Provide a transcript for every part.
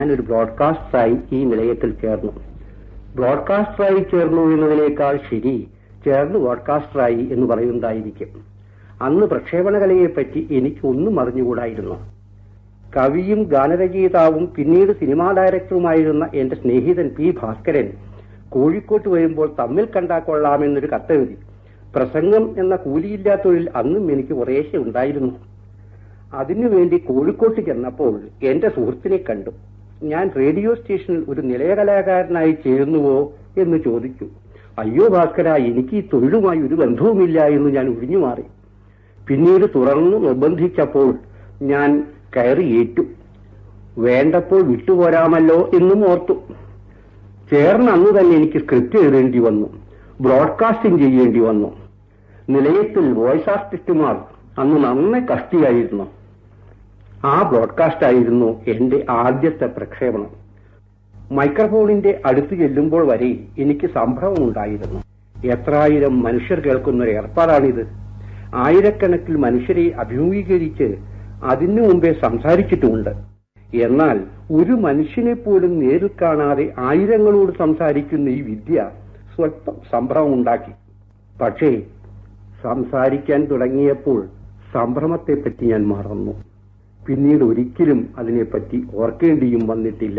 ഞാനൊരു ബ്രോഡ്കാസ്റ്ററായി ഈ നിലയത്തിൽ ചേർന്നു ബ്രോഡ്കാസ്റ്ററായി ചേർന്നു എന്നതിനേക്കാൾ ശരി ചേർന്ന് ബ്രോഡ്കാസ്റ്ററായി എന്ന് പറയുന്നതായിരിക്കും അന്ന് പ്രക്ഷേപണ കലയെപ്പറ്റി എനിക്ക് ഒന്നും അറിഞ്ഞുകൂടായിരുന്നു കവിയും ഗാനരചയിതാവും പിന്നീട് സിനിമാ ഡയറക്ടറുമായിരുന്ന എന്റെ സ്നേഹിതൻ പി ഭാസ്കരൻ കോഴിക്കോട്ട് വരുമ്പോൾ തമ്മിൽ കണ്ടാ കൊള്ളാമെന്നൊരു കത്തെഴുതി പ്രസംഗം എന്ന കൂലിയില്ലാ തൊഴിൽ അന്നും എനിക്ക് കുറേശ്ശെ ഉണ്ടായിരുന്നു അതിനുവേണ്ടി കോഴിക്കോട്ട് ചെന്നപ്പോൾ എന്റെ സുഹൃത്തിനെ കണ്ടു ഞാൻ റേഡിയോ സ്റ്റേഷനിൽ ഒരു നിലയ കലാകാരനായി ചേർന്നുവോ എന്ന് ചോദിച്ചു അയ്യോ ഭാസ്കര എനിക്ക് ഈ തൊഴിലുമായി ഒരു ബന്ധവുമില്ല എന്ന് ഞാൻ ഒഴിഞ്ഞു മാറി പിന്നീട് തുറന്നു നിർബന്ധിച്ചപ്പോൾ ഞാൻ കയറി ഏറ്റു വേണ്ടപ്പോൾ വിട്ടുപോരാമല്ലോ എന്നും ഓർത്തു ചേർന്ന അന്ന് തന്നെ എനിക്ക് സ്ക്രിപ്റ്റ് എഴുതേണ്ടി വന്നു ബ്രോഡ്കാസ്റ്റിംഗ് ചെയ്യേണ്ടി വന്നു നിലയത്തിൽ വോയിസ് ആർട്ടിസ്റ്റുമാർ അന്ന് നന്നേ കഷ്ടിയായിരുന്നു ആ ബ്രോഡ്കാസ്റ്റ് ആയിരുന്നു എന്റെ ആദ്യത്തെ പ്രക്ഷേപണം മൈക്രോഫോണിന്റെ അടുത്ത് ചെല്ലുമ്പോൾ വരെ എനിക്ക് സംഭവമുണ്ടായിരുന്നു എത്രായിരം മനുഷ്യർ കേൾക്കുന്ന ഒരു ഏർപ്പാടാണിത് ആയിരക്കണക്കിൽ മനുഷ്യരെ അഭിമുഖീകരിച്ച് അതിനു മുമ്പേ സംസാരിച്ചിട്ടുമുണ്ട് എന്നാൽ ഒരു മനുഷ്യനെ പോലും നേരിൽ കാണാതെ ആയിരങ്ങളോട് സംസാരിക്കുന്ന ഈ വിദ്യ സ്വല്പം സംഭ്രമം ഉണ്ടാക്കി പക്ഷേ സംസാരിക്കാൻ തുടങ്ങിയപ്പോൾ സംഭ്രമത്തെപ്പറ്റി ഞാൻ മറന്നു പിന്നീട് ഒരിക്കലും അതിനെപ്പറ്റി ഓർക്കേണ്ടിയും വന്നിട്ടില്ല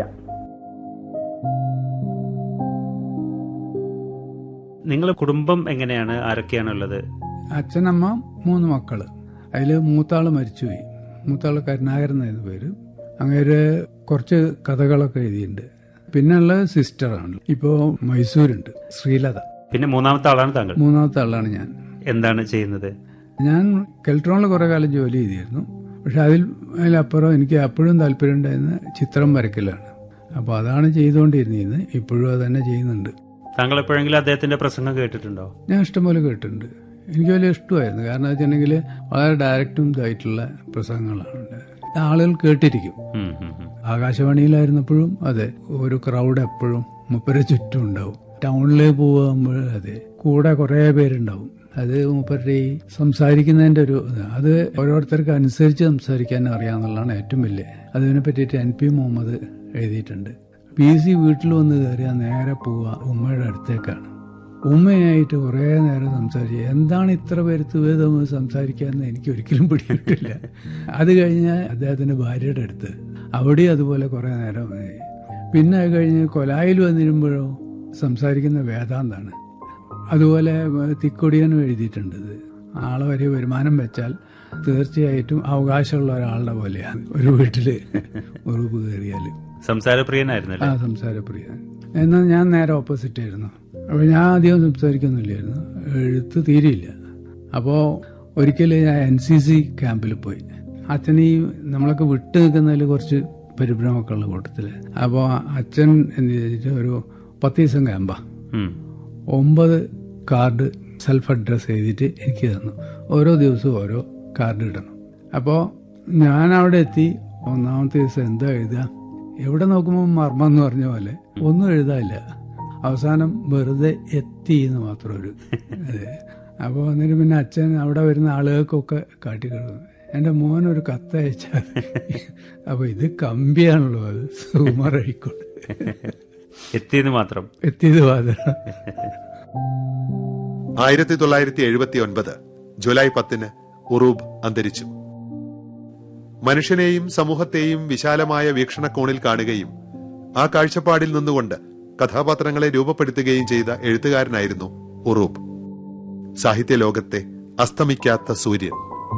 നിങ്ങളെ കുടുംബം എങ്ങനെയാണ് ആരൊക്കെയാണുള്ളത് അച്ഛനമ്മ മൂന്ന് മക്കള് അതില് മൂത്താള് മരിച്ചുപോയി മൂത്താള് കരുണാകരനായിരുന്നു പേര് അങ്ങനെ കുറച്ച് കഥകളൊക്കെ എഴുതിയിട്ടുണ്ട് പിന്നെയുള്ളത് സിസ്റ്ററാണ് ഇപ്പോ മൈസൂരുണ്ട് ശ്രീലത പിന്നെ മൂന്നാമത്തെ ആളാണ് താങ്കൾ മൂന്നാമത്തെ ആളാണ് ഞാൻ എന്താണ് ചെയ്യുന്നത് ഞാൻ കെൽട്രോണിൽ കുറെ കാലം ജോലി ചെയ്തിരുന്നു പക്ഷെ അതിൽ അതിലപ്പുറം എനിക്ക് അപ്പോഴും താല്പര്യം ഉണ്ടായിരുന്ന ചിത്രം വരയ്ക്കലാണ് അപ്പോൾ അതാണ് ചെയ്തുകൊണ്ടിരുന്നത് ഇപ്പോഴും അത് തന്നെ ചെയ്യുന്നുണ്ട് താങ്കൾ എപ്പോഴെങ്കിലും അദ്ദേഹത്തിന്റെ പ്രസംഗം കേട്ടിട്ടുണ്ടോ ഞാൻ ഇഷ്ടംപോലെ കേട്ടിട്ടുണ്ട് എനിക്ക് വലിയ ഇഷ്ടമായിരുന്നു കാരണം വെച്ചിട്ടുണ്ടെങ്കിൽ വളരെ ഡയറക്റ്റും ഇതായിട്ടുള്ള പ്രസംഗങ്ങളാണ് ആളുകൾ കേട്ടിരിക്കും ഉം, ഉം, ഉം. ആകാശവാണിയിലായിരുന്നപ്പോഴും അതെ ഒരു ക്രൗഡ് എപ്പോഴും മുപ്പര ചുറ്റും ഉണ്ടാവും ടൗണിലേക്ക് പോകുമ്പോൾ അതെ കൂടെ കുറെ പേരുണ്ടാവും അത് മൂപ്പരുടെ ഈ സംസാരിക്കുന്നതിന്റെ ഒരു ഇത്. അത് ഓരോരുത്തർക്ക് അനുസരിച്ച് സംസാരിക്കാൻ അറിയാന്നുള്ളതാണ് ഏറ്റവും വലിയ അതിനെ പറ്റിയിട്ട് എൻ പി മുഹമ്മദ് എഴുതിയിട്ടുണ്ട് പി സി വീട്ടിൽ വന്ന് കയറിയാൽ നേരെ പോവുക ഉമ്മയുടെ അടുത്തേക്കാണ് ഉമ്മയായിട്ട് കുറേ നേരം സംസാരിച്ചു എന്താണ് ഇത്ര പേരുത്ത് വേദം സംസാരിക്കാന്ന് എനിക്ക് ഒരിക്കലും പിടികിട്ടില്ല അത് കഴിഞ്ഞ് അദ്ദേഹത്തിന്റെ ഭാര്യയുടെ അടുത്ത് അവിടെ അതുപോലെ കുറേ നേരം ആയി. പിന്നെ അത് കഴിഞ്ഞ് കൊലായിൽ വന്നിരുമ്പോഴോ സംസാരിക്കുന്ന വേദാന്താണ് അതുപോലെ തിക്കൊടിയനും എഴുതിയിട്ടുണ്ട് ഇത് ആളെ വരെ വരുമാനം വെച്ചാൽ തീർച്ചയായിട്ടും അവകാശമുള്ള ഒരാളുടെ പോലെയാണ് ഒരു വീട്ടില് ഉറുപ്പ് കയറിയാൽ സംസാരപ്രിയനായിരുന്നല്ലേ ആ സംസാരപ്രിയൻ എന്നാൽ ഞാൻ നേരെ ഓപ്പോസിറ്റ് ആയിരുന്നു അപ്പോൾ ഞാൻ അധികം സംസാരിക്കൊന്നുമില്ലായിരുന്നു എഴുത്ത് തീരെയില്ല അപ്പോൾ ഒരിക്കൽ ഞാൻ എൻ സി സി ക്യാമ്പിൽ പോയി അച്ഛൻ ഈ നമ്മളൊക്കെ വിട്ടു നിൽക്കുന്നതിൽ കുറച്ച് പരിഭ്രമമൊക്കെ ഉള്ള കൂട്ടത്തിൽ അപ്പോൾ അച്ഛൻ എന്ത് ചെയ്തിട്ട് ഒരു പത്ത് ദിവസം ക്യാമ്പാ ഉം. ഒമ്പത് കാർഡ് സെൽഫ് അഡ്രസ് എഴുതിയിട്ട് എനിക്ക് തന്നു ഓരോ ദിവസവും ഓരോ കാർഡ് ഇടണം അപ്പോൾ ഞാൻ അവിടെ എത്തി ഒന്നാമത്തെ ദിവസം എന്താ എഴുതുക എവിടെ നോക്കുമ്പോൾ മർമ്മം എന്ന് പറഞ്ഞ പോലെ ഒന്നും എഴുതാനില്ല അവസാനം വെറുതെ എത്തി എന്ന് മാത്രം ഒരു അതെ അപ്പോൾ എന്നിട്ട് പിന്നെ അച്ഛൻ അവിടെ വരുന്ന ആളുകൾക്കൊക്കെ കാട്ടിക്കിടുന്നു എൻ്റെ മോൻ ഒരു കത്ത് അയച്ചാൽ അപ്പോൾ ഇത് കമ്പിയാണല്ലോ അത് സുമാർ അഴിക്കോട് എത്തിയെന്ന് മാത്രം എത്തിയത് വാദന ആയിരത്തി തൊള്ളായിരത്തി എഴുപത്തി ഒൻപത് ജൂലൈ പത്തിന് ഉറൂബ് അന്തരിച്ചു മനുഷ്യനെയും സമൂഹത്തെയും വിശാലമായ വീക്ഷണകോണിൽ കാണുകയും ആ കാഴ്ചപ്പാടിൽ നിന്നുകൊണ്ട് കഥാപാത്രങ്ങളെ രൂപപ്പെടുത്തുകയും ചെയ്ത എഴുത്തുകാരനായിരുന്നു ഉറൂബ് സാഹിത്യ ലോകത്തെ അസ്തമിക്കാത്ത സൂര്യൻ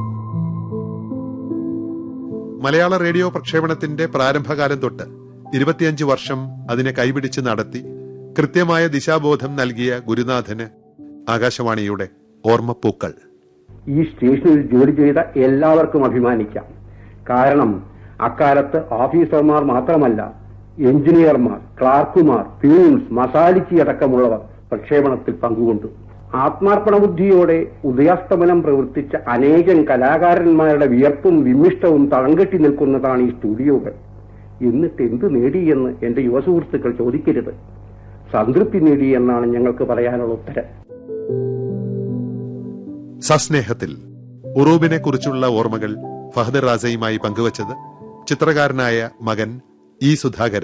മലയാള റേഡിയോ പ്രക്ഷേപണത്തിന്റെ പ്രാരംഭകാലം തൊട്ട് ഇരുപത്തിയഞ്ച് വർഷം അതിനെ കൈപിടിച്ച് നടത്തി കൃത്യമായ ദിശാബോധം നൽകിയ ഗുരുനാഥന് ആകാശവാണിയുടെ ഓർമ്മപ്പൂക്കൾ ഈ സ്റ്റേഷനിൽ ജോലി ചെയ്ത എല്ലാവർക്കും അഭിമാനിക്കാം കാരണം അക്കാലത്ത് ഓഫീസർമാർ മാത്രമല്ല എഞ്ചിനീയർമാർ ക്ലാർക്കുമാർ പ്യൂൺസ് മസാലിച്ചി അടക്കമുള്ളവർ പ്രക്ഷേപണത്തിൽ പങ്കുകൊണ്ടു ആത്മാർപ്പണ ബുദ്ധിയോടെ ഉദയാസ്തമനം പ്രവർത്തിച്ച അനേകം കലാകാരന്മാരുടെ വിയർപ്പും വിമിഷ്ടവും തളങ്കെട്ടി നിൽക്കുന്നതാണ് ഈ സ്റ്റുഡിയോകൾ എന്നിട്ട് എന്ത് നേടിയെന്ന് എന്റെ യുവസുഹൃത്തുക്കൾ ചോദിക്കരുത് സംതൃപ്തി നേടി എന്നാണ് ഞങ്ങൾക്ക് പറയാനുള്ള ഉത്തരം സസ്നേഹത്തിൽ ഉറൂബിനെ കുറിച്ചുള്ള ഓർമ്മകൾ ഫഹദ് റാസയുമായി പങ്കുവച്ചത് ചിത്രകാരനായ മകൻ ഇ സുധാകരൻ